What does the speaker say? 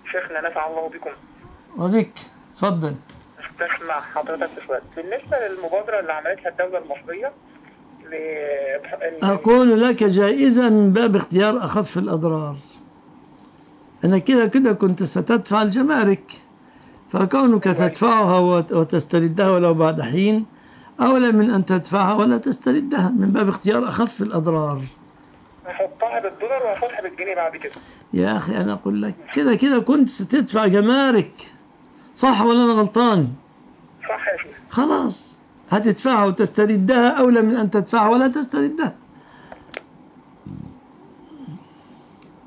شيخنا نفع الله بكم وبك تفضل استسمع حضرتك في سؤال بالنسبة للمبادرة اللي عملتها الدولة المصرية ل... ال- أقول لك جائزة من باب اختيار أخف الأضرار أنا كده كده كنت ستدفع الجمارك فكونك تدفعها وت- وتستردها ولو بعد حين أولى من أن تدفعها ولا تستردها من باب اختيار أخف الأضرار هحطها بالدولار وهاخدها بالجنيه بعد كده يا أخي أنا أقول لك كده كده كنت ستدفع جمارك صح ولا أنا غلطان صح يا شيخ خلاص هتدفعها وتستردها أولى من أن تدفعها ولا تستردها